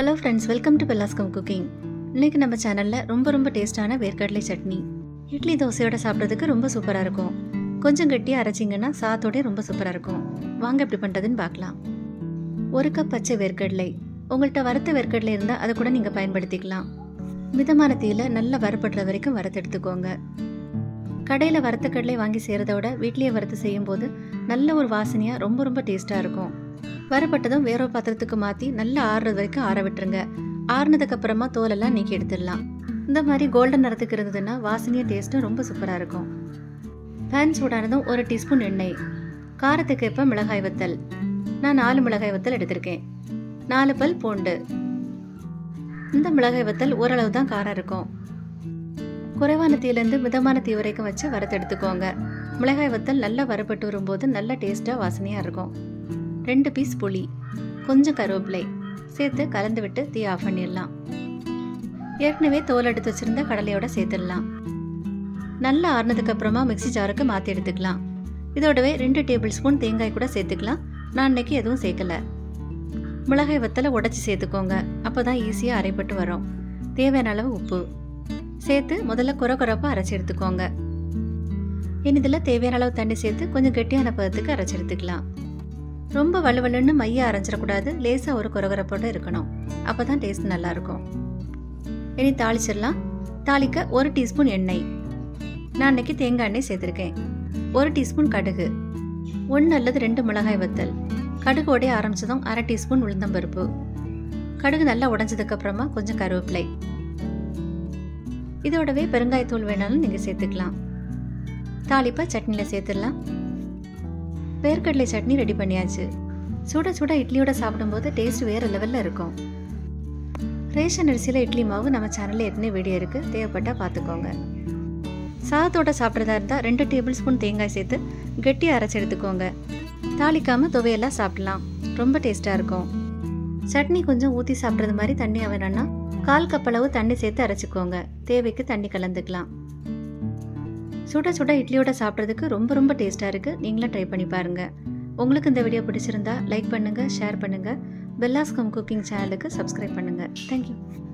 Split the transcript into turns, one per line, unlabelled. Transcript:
hello friends welcome to பெல்லாஸ்கம் cooking இன்னைக்கு நம்ம சேனலில் ரொம்ப ரொம்ப டேஸ்டான வேர்க்கடலை சட்னி இட்லி தோசையோட சாப்பிட்றதுக்கு ரொம்ப சூப்பராக இருக்கும் கொஞ்சம் கட்டியாக அரைச்சிங்கன்னா சாத்தோடய ரொம்ப சூப்பராக இருக்கும் வாங்க எப்படி பண்ணுறதுன்னு பார்க்கலாம் ஒரு கப் பச்சை வேர்க்கடலை உங்கள்கிட்ட வறுத்த வேர்க்கடலை இருந்தால் அதை கூட நீங்கள் பயன்படுத்திக்கலாம் மிதமான தீயில நல்லா வறுபடுற வரைக்கும் வறுத்தெடுத்துக்கோங்க கடையில் வறுத்த கடலை வாங்கி செய்கிறத விட வீட்லேயே வறுத்து செய்யும்போது நல்ல ஒரு வாசனையாக ரொம்ப ரொம்ப டேஸ்ட்டாக இருக்கும் வரப்பட்டதும் வேற ஒரு பாத்திரத்துக்கு மாற்றி நல்லா ஆறுறது வரைக்கும் ஆற விட்டுருங்க ஆறுனதுக்கு அப்புறமா தோலெல்லாம் நீக்கி எடுத்துடலாம் இந்த மாதிரி கோல்டன் நிறத்துக்கு இருந்ததுன்னா வாசனையும் டேஸ்ட்டும் ரொம்ப சூப்பராக இருக்கும் பேன் சூடானதும் ஒரு டீஸ்பூன் எண்ணெய் காரத்துக்கு ஏற்ப மிளகாய் வத்தல் நான் நாலு மிளகாய் வத்தல் எடுத்திருக்கேன் நாலு பல் பூண்டு இந்த மிளகாய் வத்தல் ஓரளவு தான் காரம் இருக்கும் குறைவான தீயிலேருந்து மிதமான தீ வரைக்கும் வச்சு வறுத்தெடுத்துக்கோங்க மிளகாய் வத்தல் நல்லா வறுபட்டு வரும்போது நல்ல டேஸ்ட்டாக வாசனையாக இருக்கும் ரெண்டு பீஸ் புளி கொஞ்சம் கருவேப்பிலை சேர்த்து கலந்து விட்டு தீ ஆஃப் பண்ணிடலாம் ஏற்கனவே தோல் எடுத்து வச்சிருந்த கடலையோட சேர்த்துடலாம் நல்லா ஆறுனதுக்கு அப்புறமா மிக்ஸி ஜாருக்கு மாற்றி எடுத்துக்கலாம் இதோடவே ரெண்டு டேபிள் ஸ்பூன் தேங்காய் கூட சேர்த்துக்கலாம் நான் இன்னைக்கு எதுவும் சேர்க்கல மிளகாய் வத்தலை உடச்சி சேர்த்துக்கோங்க அப்போ தான் ஈஸியாக அரைப்பட்டு வரும் தேவையான அளவு உப்பு சேர்த்து முதல்ல குறை குறைப்பாக அரைச்சி எடுத்துக்கோங்க இனி இதில் தேவையான அளவு தண்ணி சேர்த்து கொஞ்சம் கெட்டியான பதத்துக்கு அரைச்சி எடுத்துக்கலாம் ரொம்ப வலுவலுன்னு மைய அரைஞ்சிடக்கூடாது லேசாக ஒரு குறகுறப்போட இருக்கணும் அப்போ தான் டேஸ்ட் நல்லாயிருக்கும் இனி தாளிச்சிடலாம் தாளிக்க ஒரு டீஸ்பூன் எண்ணெய் நான் இன்னைக்கு தேங்காய் எண்ணெய் சேர்த்துருக்கேன் ஒரு டீஸ்பூன் கடுகு ஒன்று அல்லது ரெண்டு மிளகாய் வத்தல் கடுகு உடைய ஆரம்பிச்சதும் அரை டீஸ்பூன் உளுந்தம்பருப்பு கடுகு நல்லா உடஞ்சதுக்கு அப்புறமா கொஞ்சம் கருவேப்பிலை இதோடவே பெருங்காயத்தூள் வேணாலும் நீங்கள் சேர்த்துக்கலாம் தாளிப்பை சட்னியில் சேர்த்துடலாம் வேர்க்கடலை சட்னி ரெடி பண்ணியாச்சு சுட சுட இட்லியோட சாப்பிடும்போது டேஸ்ட் வேறு லெவலில் இருக்கும் ரேஷன் அரிசியில் இட்லி மாவு நம்ம சேனலில் ஏற்கனவே வீடியோ இருக்குது தேவைப்பட்டால் பார்த்துக்கோங்க சாதத்தோட சாப்பிட்றதா இருந்தால் ரெண்டு டேபிள் ஸ்பூன் தேங்காய் சேர்த்து கெட்டியாக அரைச்சி எடுத்துக்கோங்க தாளிக்காமல் துவையெல்லாம் சாப்பிடலாம் ரொம்ப டேஸ்ட்டாக இருக்கும் சட்னி கொஞ்சம் ஊற்றி சாப்பிட்றது மாதிரி தண்ணி வேணும்னா கால் கப் அளவு தண்ணி சேர்த்து அரைச்சிக்கோங்க தேவைக்கு தண்ணி கலந்துக்கலாம் சுட சுட இட்லியோட சாப்பிட்றதுக்கு ரொம்ப ரொம்ப டேஸ்ட்டாக இருக்குது நீங்களும் ட்ரை பண்ணி பாருங்கள் உங்களுக்கு இந்த வீடியோ பிடிச்சிருந்தா லைக் பண்ணுங்கள் ஷேர் பண்ணுங்கள் பெல்லாஸ்கம் குக்கிங் சேனலுக்கு சப்ஸ்கிரைப் பண்ணுங்கள் தேங்க்யூ